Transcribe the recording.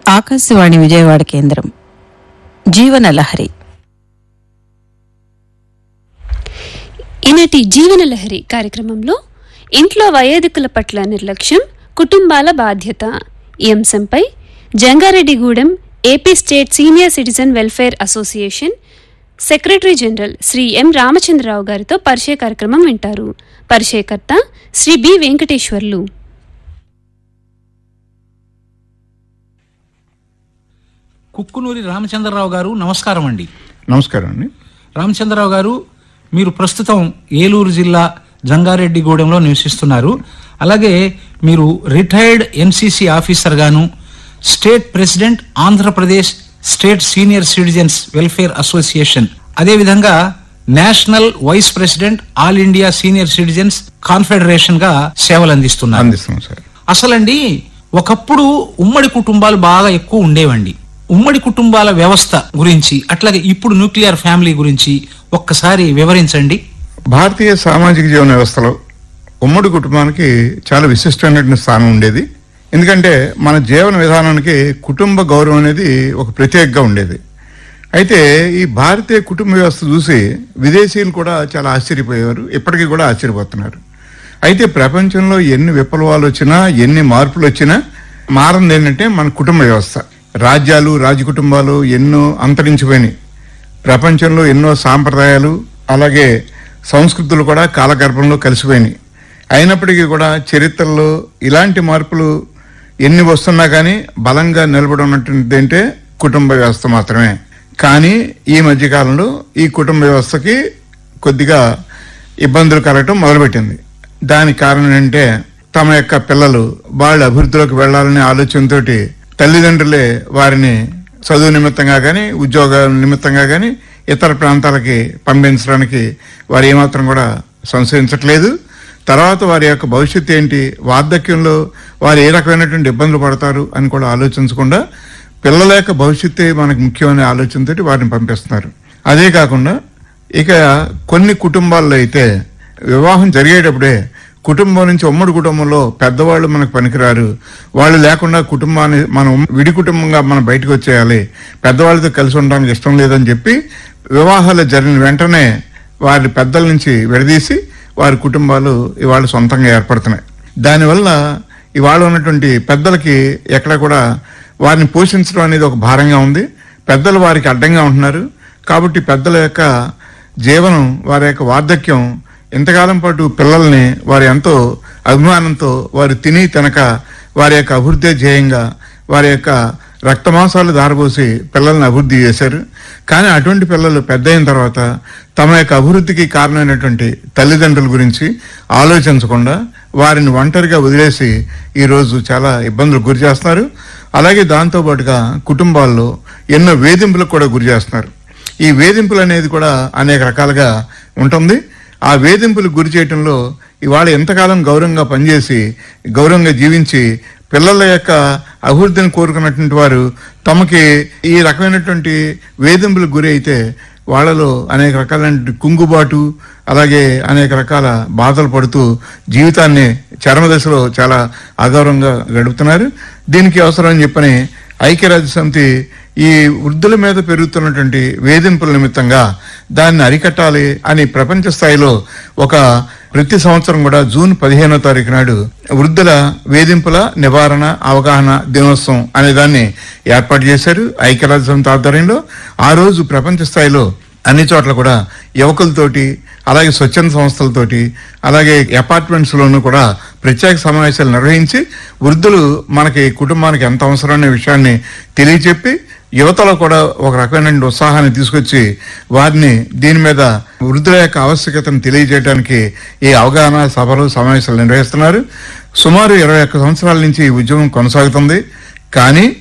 ఆకాశవాణి విజయవాడ కేంద్రం జీవన లహరి ఈనాటి జీవన లహరి కార్యక్రమంలో ఇంట్లో వయోధికుల పట్ల నిర్లక్ష్యం కుటుంబాల బాధ్యత ఈ అంశంపై Jangareddygudem AP state senior citizen welfare association secretary general Shri M Ramachandrarao గారితో పరిచయ కార్యక్రమం వింటారు పరిచయకర్త శ్రీ బి వెంకటేశ్వర్లు కుక్కునూరి రామచంద్రరావు గారు నమస్కారం అండి నమస్కారం అండి రామచంద్రరావు గారు మీరు ప్రస్తుతం ఏలూరు జిల్లా జంగారెడ్డిగూడెంలో నివసిస్తున్నారు అలాగే మీరు రిటైర్డ్ ఎన్సీసీ ఆఫీసర్ గాను state president Andhra Pradesh state senior citizens welfare association అదేవిధంగా national vice president all India senior citizens confederation గా సేవలు అందిస్తున్నారు అందిస్తున్నాం సార్ అసలండి ఒకప్పుడు ఉమ్మడి కుటుంబాలు బాగా ఎక్కువ ఉండేవండి ఉమ్మడి కుటుంబాల వ్యవస్థ గురించి అట్లాగే ఇప్పుడు న్యూక్లియర్ ఫ్యామిలీ గురించి ఒక్కసారి వివరించండి భారతీయ సామాజిక జీవన వ్యవస్థలో ఉమ్మడి కుటుంబానికి చాలా విశిష్టమైనటువంటి స్థానం ఉండేది ఎందుకంటే మన జీవన విధానానికి కుటుంబ గౌరవం అనేది ఒక ప్రత్యేకంగా ఉండేది అయితే ఈ భారతీయ కుటుంబ వ్యవస్థ చూసి విదేశీయులు కూడా చాలా ఆశ్చర్యపోయేవారు ఇప్పటికీ కూడా ఆశ్చర్యపోతున్నారు అయితే ప్రపంచంలో ఎన్ని విప్లవాలు వచ్చినా ఎన్ని మార్పులు వచ్చినా మారింది ఏంటంటే మన కుటుంబ వ్యవస్థ రాజ్యాలు రాజకుటుంబాలు ఎన్నో అంతరించిపోయినాయి ప్రపంచంలో ఎన్నో సాంప్రదాయాలు అలాగే సంస్కృతులు కూడా కాలగర్భంలో కలిసిపోయినాయి అయినప్పటికీ కూడా చరిత్రలో ఇలాంటి మార్పులు ఎన్ని వస్తున్నా కానీ బలంగా నిలబడి ఉన్నటువంటిది అంటే కుటుంబ వ్యవస్థ మాత్రమే కానీ ఈ మధ్యకాలంలో ఈ కుటుంబ వ్యవస్థకి కొద్దిగా ఇబ్బందులు కలగటం మొదలుపెట్టింది దానికి కారణం ఏంటంటే తమ యొక్క పిల్లలు వాళ్ళ అభివృద్ధిలోకి వెళ్లాలనే ఆలోచనతోటి తల్లిదండ్రులే వారిని చదువు నిమిత్తంగా కానీ ఉద్యోగ నిమిత్తంగా కానీ ఇతర ప్రాంతాలకి పంపించడానికి వారు ఏమాత్రం కూడా సంశయించట్లేదు తర్వాత వారి యొక్క భవిష్యత్తు ఏంటి వార్ధక్యంలో వారు ఏ రకమైనటువంటి ఇబ్బందులు పడతారు అని కూడా ఆలోచించకుండా పిల్లల యొక్క భవిష్యత్తే మనకు ముఖ్యమనే ఆలోచనతోటి వారిని పంపిస్తున్నారు అదే కాకుండా ఇక కొన్ని కుటుంబాల్లో అయితే వివాహం జరిగేటప్పుడే కుటుంబం నుంచి ఉమ్మడి కుటుంబంలో పెద్దవాళ్ళు మనకు పనికిరారు వాళ్ళు లేకుండా కుటుంబాన్ని మనం విడి కుటుంబంగా మనం బయటకు వచ్చేయాలి పెద్దవాళ్ళతో కలిసి ఉండడానికి ఇష్టం లేదని చెప్పి వివాహాలు జరిగిన వెంటనే వారి పెద్దల నుంచి విడదీసి వారి కుటుంబాలు ఇవాళ సొంతంగా ఏర్పడుతున్నాయి దానివల్ల ఇవాళ ఉన్నటువంటి పెద్దలకి ఎక్కడ కూడా వారిని పోషించడం అనేది ఒక భారంగా ఉంది పెద్దలు వారికి అడ్డంగా ఉంటున్నారు కాబట్టి పెద్దల యొక్క జీవనం వారి యొక్క వార్ధక్యం ఇంతకాలం పాటు పిల్లల్ని వారి ఎంతో అభిమానంతో వారు తిని తినక వారి యొక్క అభివృద్ధి ధ్యేయంగా వారి యొక్క రక్తమాంసాలు దారబోసి పిల్లల్ని అభివృద్ధి చేశారు కానీ అటువంటి పిల్లలు పెద్ద అయిన తర్వాత తమ యొక్క అభివృద్ధికి కారణమైనటువంటి తల్లిదండ్రుల గురించి ఆలోచించకుండా వారిని ఒంటరిగా వదిలేసి ఈరోజు చాలా ఇబ్బందులు గురి చేస్తున్నారు అలాగే దాంతోపాటుగా కుటుంబాల్లో ఎన్నో వేధింపులకు కూడా గురి చేస్తున్నారు ఈ వేధింపులు అనేది కూడా అనేక రకాలుగా ఉంటుంది ఆ వేధింపులకు గురి చేయటంలో ఇవాళ ఎంతకాలం గౌరవంగా పనిచేసి గౌరవంగా జీవించి పిల్లల యొక్క అభివృద్ధిని కోరుకున్నటువంటి వారు తమకి ఈ రకమైనటువంటి వేధింపులకు గురి అయితే వాళ్ళలో అనేక రకాలైన కుంగుబాటు అలాగే అనేక రకాల బాధలు పడుతూ జీవితాన్ని చరమ దశలో చాలా అగౌరవంగా గడుపుతున్నారు దీనికి అవసరం అని చెప్పని ఐక్యరాజ్య సమితి ఈ వృద్ధుల మీద పెరుగుతున్నటువంటి వేధింపుల నిమిత్తంగా దాన్ని అరికట్టాలి అని ప్రపంచ స్థాయిలో ఒక ప్రతి సంవత్సరం కూడా జూన్ పదిహేనో తారీఖు నాడు వృద్ధుల వేధింపుల నివారణ అవగాహన దినోత్సవం అనే దాన్ని ఏర్పాటు చేశారు ఐక్యరాజ్య సమితి ఆధ్వర్యంలో ఆ రోజు ప్రపంచ స్థాయిలో అన్ని చోట్ల కూడా యువకులతోటి అలాగే స్వచ్ఛంద సంస్థలతోటి అలాగే అపార్ట్మెంట్స్ లోను కూడా ప్రత్యేక సమావేశాలు నిర్వహించి వృద్ధులు మనకి కుటుంబానికి ఎంత అవసరం అనే విషయాన్ని తెలియచెప్పి యువతలో కూడా ఒక రకమైన ఉత్సాహాన్ని తీసుకొచ్చి వారిని దీని మీద వృద్ధుల యొక్క ఆవశ్యకతను తెలియజేయడానికి ఈ అవగాహన సభలు సమావేశాలు నిర్వహిస్తున్నారు సుమారు ఇరవై ఒక్క సంవత్సరాల నుంచి ఈ ఉద్యమం కొనసాగుతుంది కానీ